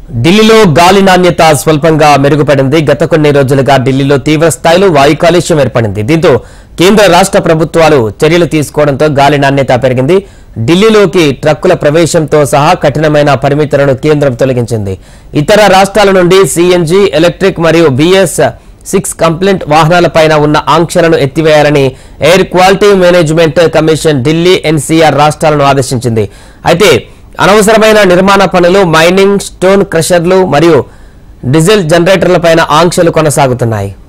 ఢిల్లీలో గాలి నాణ్యత స్వల్పంగా మెరుగుపడింది గత కొన్ని రోజులుగా ఢిల్లీలో తీవ్ర స్థాయిలో వాయు కాలుష్యం ఏర్పడింది దీంతో కేంద్ర రాష్ట్ర ప్రభుత్వాలు చర్యలు తీసుకోవడంతో గాలి నాణ్యత పెరిగింది ఢిల్లీలోకి ట్రక్కుల ప్రవేశంతో సహా కఠినమైన పరిమితులను కేంద్రం తొలగించింది ఇతర రాష్ట్రాల నుండి సీఎన్జీ ఎలక్ట్రిక్ మరియు బిఎస్ సిక్స్ కంప్లైంట్ వాహనాలపైన ఉన్న ఆంక్షలను ఎత్తివేయాలని air quality management commission Delhi NCR రాష్ట్రాలను ఆదేశించింది అయితే అనవసరమైన నిర్మాణ పనులు మైనింగ్ స్టోన్ క్రషర్లు మరియు డీజిల్ జనరేటర్లపైన ఆంక్షలు కొనసాగుతున్నాయి